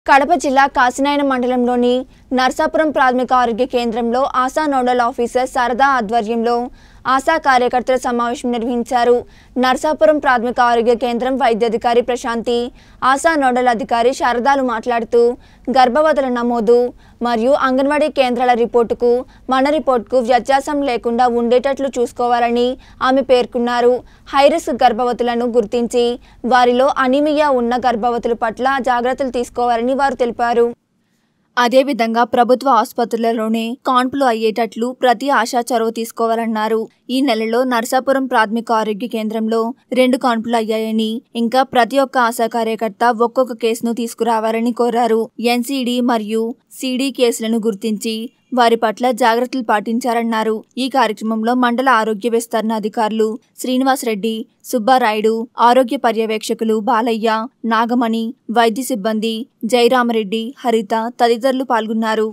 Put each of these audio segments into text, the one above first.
కడప జిల్లా కాసినాయన మండలంలోని నర్సాపురం ప్రాథమిక ఆరోగ్య కేంద్రంలో ఆశా నోడల్ ఆఫీసర్ శారదా ఆధ్వర్యంలో ఆశా కార్యకర్తల సమావేశం నిర్వహించారు నర్సాపురం ప్రాథమిక ఆరోగ్య కేంద్రం వైద్యాధికారి ప్రశాంతి ఆశా నోడల్ అధికారి శారదాలు మాట్లాడుతూ గర్భవతుల నమోదు మరియు అంగన్వాడీ కేంద్రాల రిపోర్టుకు మన రిపోర్టుకు వ్యత్యాసం లేకుండా ఉండేటట్లు చూసుకోవాలని ఆమె పేర్కొన్నారు హైరిస్క్ గర్భవతులను గుర్తించి వారిలో అనిమియా ఉన్న గర్భవతుల పట్ల జాగ్రత్తలు తీసుకోవాలని వారు తెలిపారు అదేవిధంగా ప్రభుత్వ ఆసుపత్రులలోనే కాన్పులు అయ్యేటట్లు ప్రతి ఆశా చొరవ తీసుకోవాలన్నారు ఈ నెలలో నర్సాపురం ప్రాథమిక ఆరోగ్య కేంద్రంలో రెండు కాన్పులు అయ్యాయని ఇంకా ప్రతి ఒక్క ఆశా కార్యకర్త ఒక్కొక్క కేసును తీసుకురావాలని కోరారు ఎన్సీడీ మరియు సిడి కేసులను గుర్తించి వారి పట్ల జాగ్రత్తలు పాటించారన్నారు ఈ కార్యక్రమంలో మండల ఆరోగ్య విస్తరణ అధికారులు శ్రీనివాస్ రెడ్డి సుబ్బారాయుడు ఆరోగ్య పర్యవేక్షకులు బాలయ్య నాగమణి వైద్య సిబ్బంది జయరామరెడ్డి హరిత తదితరులు పాల్గొన్నారు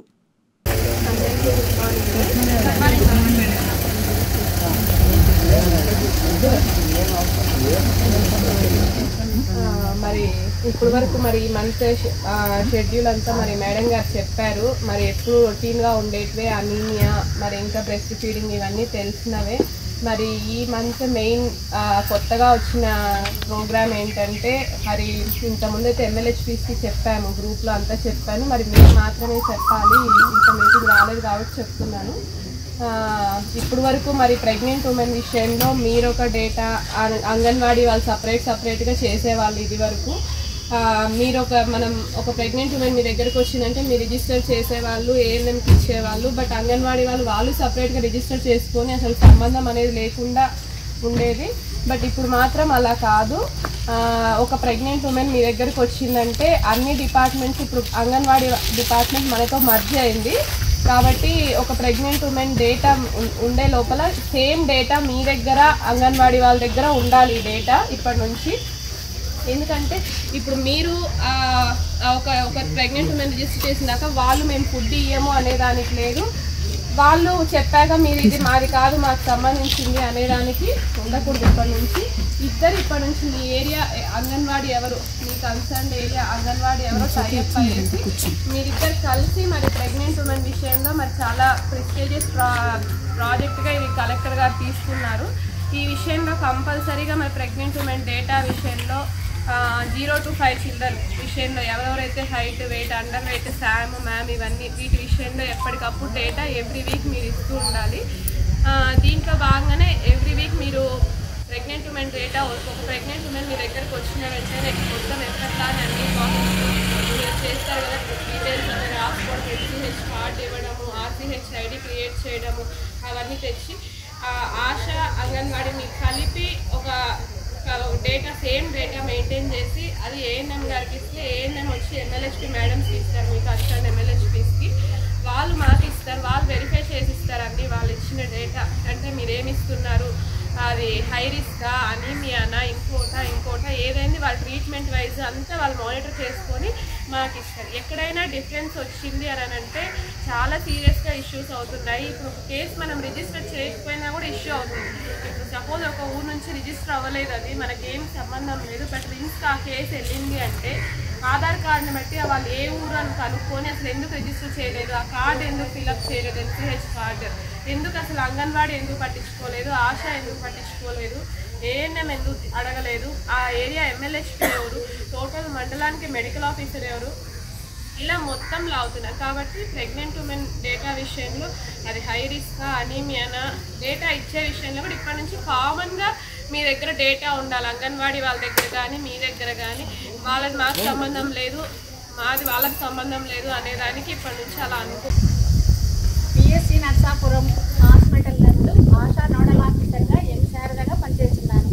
ఆ, మరి ఇప్పుడు వరకు మరి ఈ మంత్ షెడ్యూల్ అంతా మరి మేడం గారు చెప్పారు మరి ఎప్పుడు రొటీన్గా ఉండేటివే అనీమియా మరి ఇంకా బ్రెస్ట్ ఫీడింగ్ ఇవన్నీ తెలిసినవే మరి ఈ మంత్ మెయిన్ కొత్తగా వచ్చిన ప్రోగ్రామ్ ఏంటంటే మరి ఇంతకుముందు అయితే ఎమ్మెల్యేహెచ్పిసి చెప్పాము గ్రూప్లో అంతా చెప్పాను మరి మీరు మాత్రమే చెప్పాలి ఇంత మీటింగ్ రాలేదు కాబట్టి చెప్తున్నాను ఆ, ఇప్పుడు వరకు మరి ప్రెగ్నెంట్ ఉమెన్ విషయంలో మీరు ఒక డేటా అంగన్వాడీ వాళ్ళు సపరేట్ సపరేట్గా చేసేవాళ్ళు ఇది వరకు ఆ, మీరు ఒక మనం ఒక ప్రెగ్నెంట్ ఉమెన్ మీ దగ్గరకు వచ్చిందంటే మీరు రిజిస్టర్ చేసేవాళ్ళు ఏఎన్ఎంకి ఇచ్చేవాళ్ళు బట్ అంగన్వాడీ వాళ్ళు వాళ్ళు సపరేట్గా రిజిస్టర్ చేసుకొని అసలు సంబంధం అనేది లేకుండా ఉండేది బట్ ఇప్పుడు మాత్రం అలా కాదు ఆ, ఒక ప్రెగ్నెంట్ ఉమెన్ మీ దగ్గరకు వచ్చిందంటే అన్ని డిపార్ట్మెంట్స్ ఇప్పుడు అంగన్వాడీ డిపార్ట్మెంట్ మనతో మర్జ్ అయింది కాబట్టి ఒక ప్రెగ్నెంట్ ఉమెన్ డేటా ఉండే లోపల సేమ్ డేటా మీ దగ్గర అంగన్వాడీ వాళ్ళ దగ్గర ఉండాలి ఈ డేటా ఇప్పటి నుంచి ఎందుకంటే ఇప్పుడు మీరు ఆ, ఆ ఒక ఒక ప్రెగ్నెంట్ ఉమెన్ రిజిస్టర్ చేసినాక వాళ్ళు మేము ఫుడ్ ఇయ్యము అనేదానికి లేదు వాళ్ళు చెప్పాక మీరు ఇది మాది కాదు మాకు సంబంధించింది అనేదానికి ఉండకూడదు ఇప్పటి నుంచి ఇద్దరు ఇప్పటి నుంచి మీ ఏరియా అంగన్వాడీ ఎవరు మీ కన్సర్న్ ఏరియా అంగన్వాడీ ఎవరో టైప్ అయ్యేసి మీరిద్దరు కలిసి మరి ప్రెగ్నెంట్ ఉమెన్ విషయంలో మరి చాలా ప్రెస్టేజియస్ ప్రా ప్రాజెక్ట్గా ఇది కలెక్టర్ గారు తీసుకున్నారు ఈ విషయంలో కంపల్సరీగా మరి ప్రెగ్నెంట్ ఉమెన్ డేటా విషయంలో జీరో టు ఫైవ్ చిల్డ్రన్ విషయంలో ఎవరెవరైతే height weight under weight SAM MAM ఇవన్నీ వీటి విషయంలో ఎప్పటికప్పుడు డేటా ఎవ్రీ వీక్ మీరు ఇస్తూ ఉండాలి ఆ, దీంట్లో భాగంగానే ఎవ్రీ వీక్ మీరు ప్రెగ్నెంట్ ఉమెన్ డేటా ఒక ప్రెగ్నెంట్ ఉమెన్ మీ దగ్గరకు వచ్చిన వెంటనే మొత్తం ఎట్లా అని అన్ని ప్రాసెస్ మీరు చేస్తారు కదా డీటెయిల్స్ అన్ని రాసుకోవడం హెచ్సిహెచ్ కార్డ్ ఇవ్వడము ఆర్సీహెచ్ ఐడి క్రియేట్ చేయడము అవన్నీ తెచ్చి ఆ ఆశ అంగన్వాడీ మీకు కలిపి ఒక డేటా సేమ్ డేటా మెయింటైన్ చేసి అది ఏఎన్ఎం గారికి ఇస్తే ఏఎన్ఎం వచ్చి ఎమ్మెల్యేస్పీ మేడమ్స్కి ఇస్తారు మీకు అసిస్టెంట్ ఎమ్మెల్యేస్పీస్కి వాళ్ళు మాకు ఇస్తారు వాళ్ళు వెరిఫై చేసి ఇస్తారు అన్ని వాళ్ళు ఇచ్చిన డేటా అంటే మీరు ఏమి ఇస్తున్నారు అది హై రిస్కా అనీమియానా ఇంకోటా ఇంకోటా ఏదైంది వాళ్ళ ట్రీట్మెంట్ వైజ్ అంతా వాళ్ళు మానిటర్ చేసుకొని మాకు ఇస్తారు ఎక్కడైనా డిఫరెన్స్ వచ్చింది అని అంటే చాలా సీరియస్గా ఇష్యూస్ అవుతున్నాయి ఇప్పుడు ఒక కేసు మనం రిజిస్టర్ చేయకపోయినా కూడా ఇష్యూ అవుతుంది ఇప్పుడు సపోజ్ ఒక ఊరు నుంచి రిజిస్టర్ అవ్వలేదు అది మనకి ఏం సంబంధం లేదు బట్ రిజిస్టర్ ఆ కేసు వెళ్ళింది అంటే ఆధార్ కార్డుని బట్టి వాళ్ళు ఏ ఊరు అని కనుక్కొని అసలు ఎందుకు రిజిస్టర్ చేయలేదు ఆ కార్డు ఎందుకు ఫిల్అప్ చేయలేదు ఎన్సీహెచ్ కార్డు ఎందుకు అసలు అంగన్వాడీ ఎందుకు పట్టించుకోలేదు ఆశ ఎందుకు పట్టించుకోలేదు ఏఎన్ఎం ఎందుకు అడగలేదు ఆ ఏరియా ఎమ్మెల్యేస్పీ ఎవరు టోటల్ మండలానికి మెడికల్ ఆఫీసర్ ఎవరు ఇలా మొత్తం లాగుతున్నారు కాబట్టి ప్రెగ్నెంట్ ఉమెన్ డేటా విషయంలో అది హై రిస్క్ అనీమియానా డేటా ఇచ్చే విషయంలో కూడా ఇప్పటి నుంచి కామన్గా మీ దగ్గర డేటా ఉండాలి అంగన్వాడీ వాళ్ళ దగ్గర కానీ మీ దగ్గర కానీ వాళ్ళది మాకు సంబంధం లేదు మాది వాళ్ళకి సంబంధం లేదు అనేదానికి ఇప్పటి నుంచి అలా అనుకో బిఎస్సి నర్సాపురం హాస్పిటల్ నందు ఆశా నోడల్ ఆఫీసర్గా ఎం శారదగా పనిచేస్తున్నాను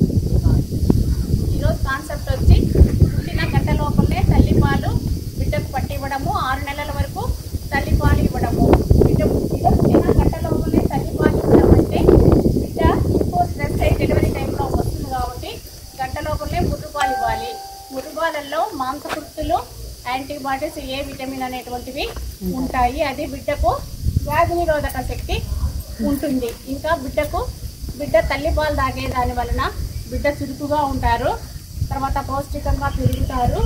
ఈరోజు కాన్సెప్ట్ వచ్చి పుట్టిన గంట లోపలే తల్లిపాలు బిడ్డకు పట్టివ్వడము ఆరు నెలల వరకు తల్లిపాలు ఇవ్వడము బిడ్డ పుట్టిన పుట్టిన గంట లోపలే తల్లిపాలు ఇవ్వడం అంటే బిడ్డ ఎక్కువ స్ట్రెస్ అయి డెలివరీ టైంలో వస్తుంది కాబట్టి గంట లోపలే ముర్రుపాలు ఇవ్వాలి ముర్రుపాలల్లో మాంసకృతులు యాంటీబాడీస్ ఏ విటమిన్ అనేటువంటివి ఉంటాయి అది బిడ్డకు వ్యాధి నిరోధక శక్తి ఉంటుంది ఇంకా బిడ్డకు బిడ్డ తల్లి పాలు తాగే దాని వలన బిడ్డ చురుకుగా ఉంటారు తర్వాత పౌష్టికంగా పెరుగుతారు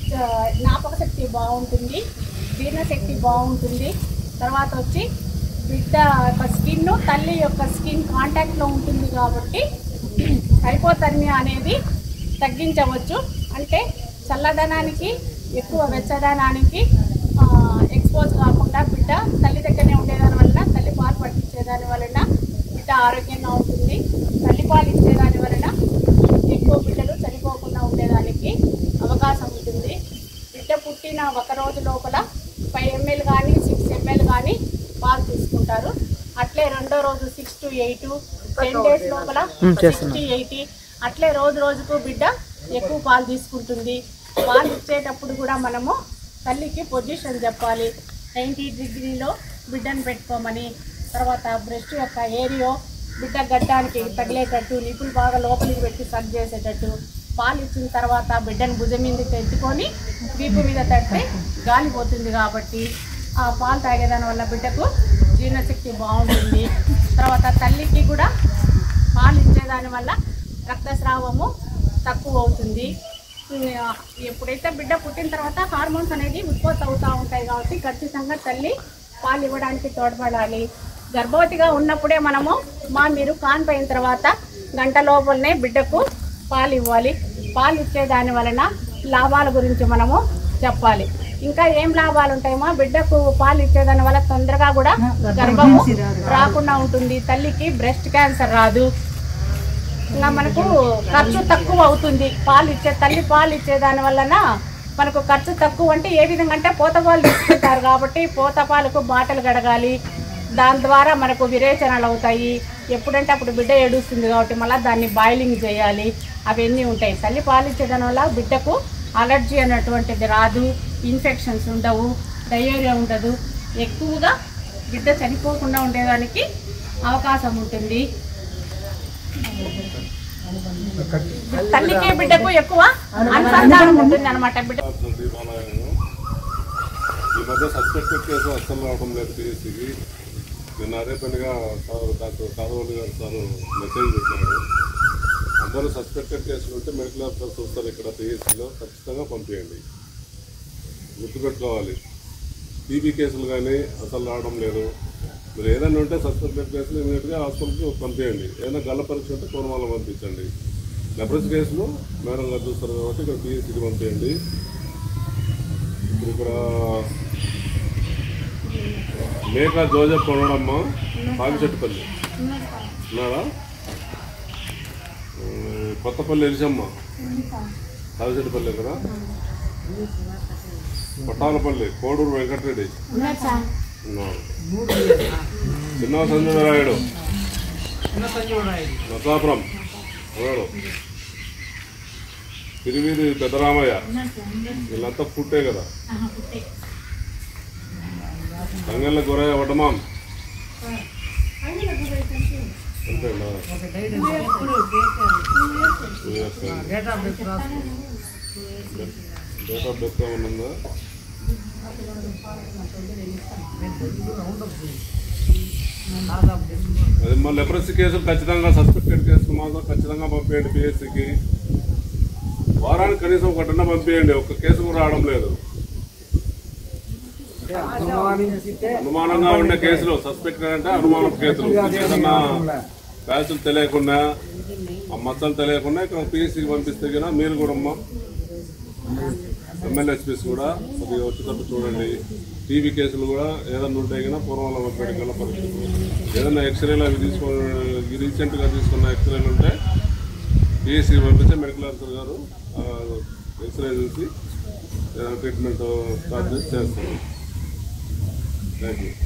ఆ, జ్ఞాపక శక్తి బాగుంటుంది జీర్ణశక్తి బాగుంటుంది తర్వాత వచ్చి బిడ్డ యొక్క స్కిన్ తల్లి యొక్క స్కిన్ కాంటాక్ట్లో ఉంటుంది కాబట్టి హైపోథర్మియా అనేది తగ్గించవచ్చు అంటే చల్లదనానికి ఎక్కువ వెచ్చదనానికి ఎక్స్పోజ్ కాకుండా బిడ్డ తల్లి దగ్గరనే ఉండేదాని వలన తల్లి పాలు పట్టించేదాని వలన బిడ్డ ఆరోగ్యంగా ఉంటుంది తల్లి పాలు ఇచ్చేదాని వలన ఎక్కువ బిడ్డలు చనిపోకుండా ఉండేదానికి అవకాశం ఉంటుంది బిడ్డ పుట్టిన ఒక రోజు లోపల ఫైవ్ ఎంఎల్ కానీ సిక్స్ ఎంఎల్ కానీ పాలు తీసుకుంటారు అట్లే రెండో రోజు six to eight ten days లోపల సిక్స్ టు ఎయిటీ అట్లే రోజు రోజుకు బిడ్డ ఎక్కువ పాలు తీసుకుంటుంది పాలు ఇచ్చేటప్పుడు కూడా మనము తల్లికి పొజిషన్ చెప్పాలి నైంటీ డిగ్రీలో బిడ్డను పెట్టుకోమని తర్వాత బ్రెస్ట్ యొక్క ఏరియో బిడ్డ గడ్డానికి తగిలేటట్టు నిపులు బాగా లోపలికి పెట్టి సర్వ్ చేసేటట్టు పాలు ఇచ్చిన తర్వాత బిడ్డను భుజం మీదకి ఎత్తుకొని వీపు మీద తడితే గాలి పోతుంది కాబట్టి ఆ పాలు తాగేదాని వల్ల బిడ్డకు జీర్ణశక్తి బాగుంటుంది తర్వాత తల్లికి కూడా పాలు ఇచ్చేదాని వల్ల రక్తస్రావము తక్కువ అవుతుంది ఆ, ఎప్పుడైతే బిడ్డ పుట్టిన తర్వాత హార్మోన్స్ అనేది ఉత్పత్తి అవుతూ ఉంటాయి కాబట్టి ఖచ్చితంగా తల్లి పాలు ఇవ్వడానికి తోడ్పడాలి గర్భవతిగా ఉన్నప్పుడే మనము మా మీరు కాన్పోయిన తర్వాత గంట లోపలనే బిడ్డకు పాలు ఇవ్వాలి పాలు ఇచ్చే దాని వలన లాభాల గురించి మనము చెప్పాలి ఇంకా ఏం లాభాలు ఉంటాయమో బిడ్డకు పాలు ఇచ్చేదాని వల్ల తొందరగా కూడా గర్భము రాకుండా ఉంటుంది తల్లికి బ్రెస్ట్ క్యాన్సర్ రాదు ఇంకా మనకు ఖర్చు తక్కువ అవుతుంది పాలు ఇచ్చే తల్లి పాలు ఇచ్చే దాని వలన మనకు ఖర్చు తక్కువ అంటే ఏ విధంగా అంటే పోత పాలు తీసుకుంటారు కాబట్టి పోత పాలకు బాటలు గడగాలి దాని ద్వారా మనకు విరేచనాలు అవుతాయి ఎప్పుడంటే అప్పుడు బిడ్డ ఏడుస్తుంది కాబట్టి మళ్ళీ దాన్ని బాయిలింగ్ చేయాలి అవన్నీ ఉంటాయి తల్లి పాలు ఇచ్చే దాని వల్ల బిడ్డకు అలర్జీ అనేటువంటిది రాదు ఇన్ఫెక్షన్స్ ఉండవు డయేరియా ఉండదు ఎక్కువగా బిడ్డ చనిపోకుండా ఉండేదానికి అవకాశం ఉంటుంది తల్లికి బిడ్డకు ఎక్కువ అనుసంధానం ఉంటుంది అనమాట బిడ్డ దీపాలయంలో ఈ మధ్య సస్పెక్టెడ్ కేసు అస్సలు రావడం లేదు పిఎస్సికి నిన్న అదే పనిగా సార్ డాక్టర్ కాదవల్లి గారు సార్ మెసేజ్ పెట్టాడు అందరూ సస్పెక్టెడ్ కేసులు ఉంటే మెడికల్ ఆఫీసర్ చూస్తారు ఇక్కడ పిఎస్సిలో ఖచ్చితంగా పంపించండి గుర్తుపెట్టుకోవాలి టీబీ కేసులు కానీ అసలు రావడం లేదు మీరు ఏదైనా ఉంటే సస్పెక్టెడ్ కేసులు ఇమీడియట్గా హాస్పిటల్కి పంపించండి ఏదైనా గల్ల పరీక్ష ఉంటే కోరమాల పంపించండి లెప్రస్ కేసులు మేడం గారు చూస్తారు కాబట్టి ఇక్కడ పిఎస్సికి పంపించండి ఇప్పుడు ఇక్కడ మేక జోజప్ కొనడమ్మ పాగిచెట్టుపల్లి ఉన్నారా ఆ, కొత్తపల్లి ఎలిసమ్మ పాగిచెట్టుపల్లి ఇక్కడ పట్టాలపల్లి కోడూరు వెంకటరెడ్డి ఉన్నారు చిన్న సంజయరాయుడు నసాపురం ఉన్నాడు తిరువీధి పెద్దరామయ్య వీళ్ళంతా పుట్టే కదా తంగళ్ళ గొర్రె వడ్డమాం అంతేనా డేట్ ఆఫ్ బర్త్ ఏమన్నా ఉందా అది మా లెప్రసీ కేసులు ఖచ్చితంగా సస్పెక్టెడ్ కేసులు మాత్రం ఖచ్చితంగా పంపించండి పిఎస్సికి వారానికి కనీసం ఒకటన్నా పంపించండి ఒక్క కేసు కూడా రావడం లేదు అనుమానంగా ఉండే కేసులు సస్పెక్టెడ్ అంటే అనుమానం కేసులు ఏదన్నా బ్యాచులు తెలియకుండా ఆ మచ్చలు తెలియకుండా ఇక్కడ పిఎస్సికి పంపిస్తే కన్నా మీరు కూడా అమ్మ ఎమ్మెల్యేస్పీస్ కూడా అది వచ్చేటట్టు చూడండి టీవీ కేసులు కూడా ఏదైనా ఉంటే కన్నా పూర్వంలో మెడికల్ పరీక్షలు ఏదైనా ఎక్స్రేలు అవి తీసుకో రీసెంట్గా తీసుకున్న ఎక్స్రేలు ఉంటే పిఎస్సికి పంపిస్తే మెడికల్ ఆఫీసర్ గారు ఎక్స్రే చూసి ఏదైనా ట్రీట్మెంట్ స్టార్ట్ చేసి చేస్తారు థ్యాంక్ యూ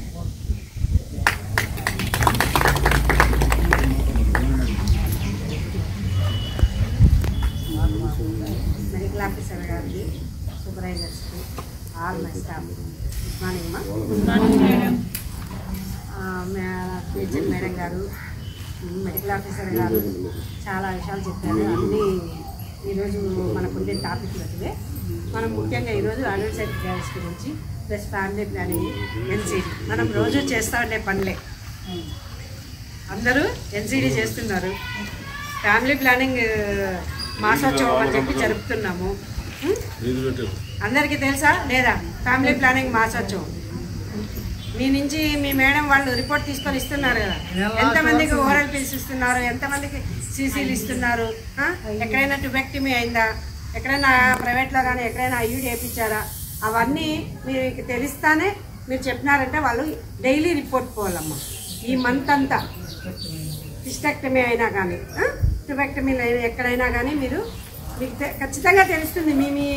మెడికల్ ఆఫీసర్ గారికి సూపర్వైజర్స్కి all my staff good morning మా పిహెచ్ఎల్ మేడం గారు మెడికల్ ఆఫీసర్ గారు చాలా విషయాలు చెప్పారు అన్నీ ఈరోజు మనకు ఉండే టాపిక్లు అటువే మనం ముఖ్యంగా ఈరోజు అడల్ట్ గ్యాస్ గురించి ప్లస్ ఫ్యామిలీ ప్లానింగ్ ఎన్సీడీ మనం రోజు చేస్తూ ఉండే పనులే అందరూ ఎన్సీడీ చేస్తున్నారు ఫ్యామిలీ ప్లానింగ్ మాసోత్సవం అని చెప్పి జరుపుతున్నాము ఉం? ఇది పెట్టారు అందరికీ తెలుసా లేదా ఫ్యామిలీ ప్లానింగ్ మాసొచ్చు మీ నుంచి మీ మేడం వాళ్ళు రిపోర్ట్ తీసుకొని ఇస్తున్నారు కదా ఎంతమందికి ఓరల్ పిల్స్ ఇస్తున్నారు ఎంతమందికి సీసీలు ఇస్తున్నారు ఆ? ఎక్కడైనా టుబెక్టమీ అయిందా ఎక్కడైనా ప్రైవేట్లో కానీ ఎక్కడైనా ఐయూడి వేయించారా అవన్నీ మీకు తెలిస్తానే మీరు చెప్పినారంటే వాళ్ళు డైలీ రిపోర్ట్ పోవాలమ్మా ఈ మంత్ అంతా సిస్టెక్టమీ అయినా కానీ టుబెక్టమీ ఎక్కడైనా కానీ మీరు మీకు తె- ఖచ్చితంగా తెలుస్తుంది మీ మీ